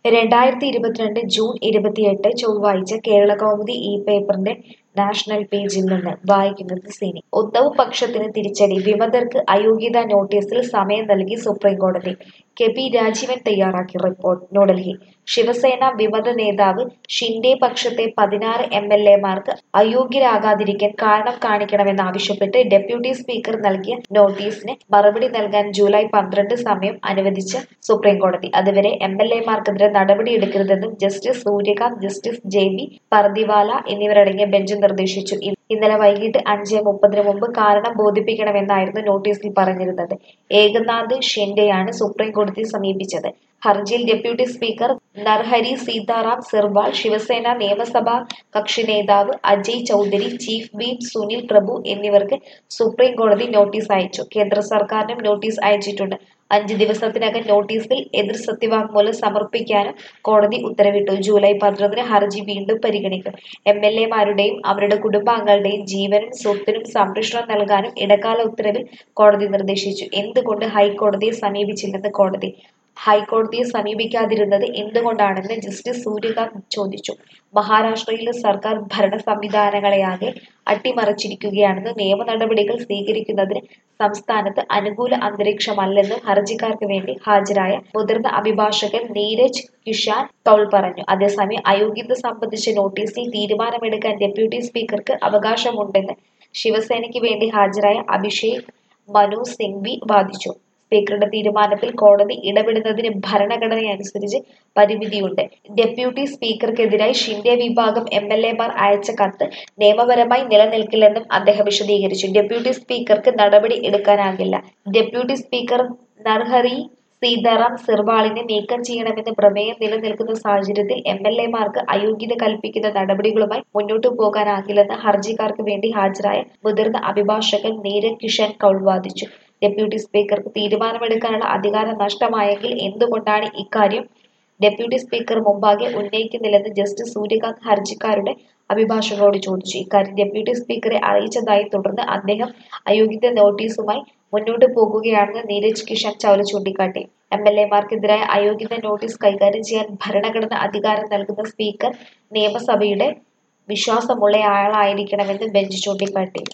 രണ്ടായിരത്തി ഇരുപത്തിരണ്ട് ജൂൺ ഇരുപത്തിയെട്ട് ചൊവ്വാഴ്ച കേരളകൗമുദി ഈ പേപ്പറിന്റെ നാഷണൽ പേജിൽ നിന്ന് വായിക്കുന്നത് സിനി ഉദ്ധവ് പക്ഷത്തിന് തിരിച്ചടി വിമതർക്ക് അയോഗ്യതാ നോട്ടീസിൽ സമയം നൽകി സുപ്രീംകോടതി കെ പി രാജീവൻ തയ്യാറാക്കിയ റിപ്പോർട്ട് ന്യൂഡൽഹി ശിവസേന വിമത നേതാവ് ഷിൻഡെ പക്ഷത്തെ പതിനാറ് എം എൽ എമാർക്ക് അയോഗ്യരാകാതിരിക്കാൻ കാരണം കാണിക്കണമെന്നാവശ്യപ്പെട്ട് ഡെപ്യൂട്ടി സ്പീക്കർ നൽകിയ നോട്ടീസിന് മറുപടി നൽകാൻ ജൂലൈ പന്ത്രണ്ട് സമയം അനുവദിച്ച് സുപ്രീംകോടതി അതുവരെ എം എൽ എമാർക്കെതിരെ നടപടിയെടുക്കരുതെന്നും justice Suryakant justice J B Pardiwala എന്നിവരടങ്ങിയ ബെഞ്ച് നിർദ്ദേശിച്ചു ഇ- ഇന്നലെ വൈകിട്ട് അഞ്ച് മുപ്പതിന് മുമ്പ് കാരണം ബോധിപ്പിക്കണമെന്നായിരുന്നു നോട്ടീസിൽ പറഞ്ഞിരുന്നത് ഏകനാഥ് ഷിൻഡെയാണ് സുപ്രീം കോടതിയെ സമീപിച്ചത് ഹർജിയിൽ ഡെപ്യൂട്ടി സ്പീക്കർ നർഹരി സീതാറാം സിർവാൾ ശിവസേന നിയമസഭാ കക്ഷി നേതാവ് അജയ് ചൌധരി ചീഫ് വിപ്പ് സുനിൽ പ്രഭു എന്നിവർക്ക് സുപ്രീം കോടതി നോട്ടീസ് അയച്ചു കേന്ദ്ര സർക്കാരിനും നോട്ടീസ് അയച്ചിട്ടുണ്ട് അഞ്ച് ദിവസത്തിനകം നോട്ടീസിൽ എതിർ സത്യവാങ്മൂലം സമർപ്പിക്കാനും കോടതി ഉത്തരവിട്ടു ജൂലൈ പതിനൊന്നിന് ഹർജി വീണ്ടും പരിഗണിക്കും എം എൽ എമാരുടെയും അവരുടെ കുടുംബാംഗങ്ങളുടെയും ജീവനും സ്വത്തിനും സംരക്ഷണം നൽകാനും ഇടക്കാല ഉത്തരവിൽ കോടതി നിർദ്ദേശിച്ചു എന്തുകൊണ്ട് ഹൈക്കോടതിയെ സമീപിച്ചില്ലെന്ന് കോടതി ഹൈക്കോടതിയെ സമീപിക്കാതിരുന്നത് എന്തുകൊണ്ടാണെന്ന് ജസ്റ്റിസ് സൂര്യകാന്ത് ചോദിച്ചു മഹാരാഷ്ട്രയിലെ സർക്കാർ ഭരണ സംവിധാനങ്ങളെയാകെ അട്ടിമറിച്ചിരിക്കുകയാണെന്നും നിയമ നടപടികൾ സ്വീകരിക്കുന്നതിന് സംസ്ഥാനത്ത് അനുകൂല അന്തരീക്ഷമല്ലെന്നും ഹർജിക്കാർക്ക് വേണ്ടി ഹാജരായ മുതിർന്ന അഭിഭാഷകൻ നീരജ് കിഷാൻ കൗൾ പറഞ്ഞു അതേസമയം അയോഗ്യത സംബന്ധിച്ച നോട്ടീസിൽ തീരുമാനമെടുക്കാൻ ഡെപ്യൂട്ടി സ്പീക്കർക്ക് അവകാശമുണ്ടെന്ന് ശിവസേനയ്ക്ക് വേണ്ടി ഹാജരായ അഭിഷേക് മനു സിംഗ്വി വാദിച്ചു സ്പീക്കറുടെ തീരുമാനത്തിൽ കോടതി ഇടപെടുന്നതിന് ഭരണഘടനയനുസരിച്ച് പരിമിതിയുണ്ട് ഡെപ്യൂട്ടി സ്പീക്കർക്കെതിരായി ഷിൻഡെ വിഭാഗം എം എൽ എമാർ അയച്ച കത്ത് നിയമപരമായി നിലനിൽക്കില്ലെന്നും അദ്ദേഹം വിശദീകരിച്ചു ഡെപ്യൂട്ടി സ്പീക്കർക്ക് നടപടി എടുക്കാനാകില്ല ഡെപ്യൂട്ടി സ്പീക്കർ നർഹറി സീതാറാം സിർവാളിനെ നീക്കം ചെയ്യണമെന്ന് പ്രമേയം നിലനിൽക്കുന്ന സാഹചര്യത്തിൽ എം എൽ എമാർക്ക് അയോഗ്യത കൽപ്പിക്കുന്ന നടപടികളുമായി മുന്നോട്ടു പോകാനാകില്ലെന്ന് ഹർജിക്കാർക്ക് വേണ്ടി ഹാജരായ മുതിർന്ന അഭിഭാഷകൻ നീരജ് കിഷൻ കൗൾ വാദിച്ചു ഡെപ്യൂട്ടി സ്പീക്കർക്ക് തീരുമാനമെടുക്കാനുള്ള അധികാരം നഷ്ടമായെങ്കിൽ എന്തുകൊണ്ടാണ് ഇക്കാര്യം ഡെപ്യൂട്ടി സ്പീക്കർ മുമ്പാകെ ഉന്നയിക്കുന്നില്ലെന്ന് ജസ്റ്റിസ് സൂര്യകാന്ത് ഹർജിക്കാരുടെ അഭിഭാഷകരോട് ചോദിച്ചു ഇക്കാര്യം ഡെപ്യൂട്ടി സ്പീക്കറെ അറിയിച്ചതായി തുടർന്ന് അദ്ദേഹം അയോഗ്യത നോട്ടീസുമായി മുന്നോട്ടു പോകുകയാണെന്ന് നീരജ് കിഷൻ ചൗല ചൂണ്ടിക്കാട്ടി എം എൽ എമാർക്കെതിരായ അയോഗ്യത നോട്ടീസ് കൈകാര്യം ചെയ്യാൻ ഭരണഘടന അധികാരം നൽകുന്ന സ്പീക്കർ നിയമസഭയുടെ വിശ്വാസമുള്ളയാളായിരിക്കണമെന്ന് ബെഞ്ച് ചൂണ്ടിക്കാട്ടി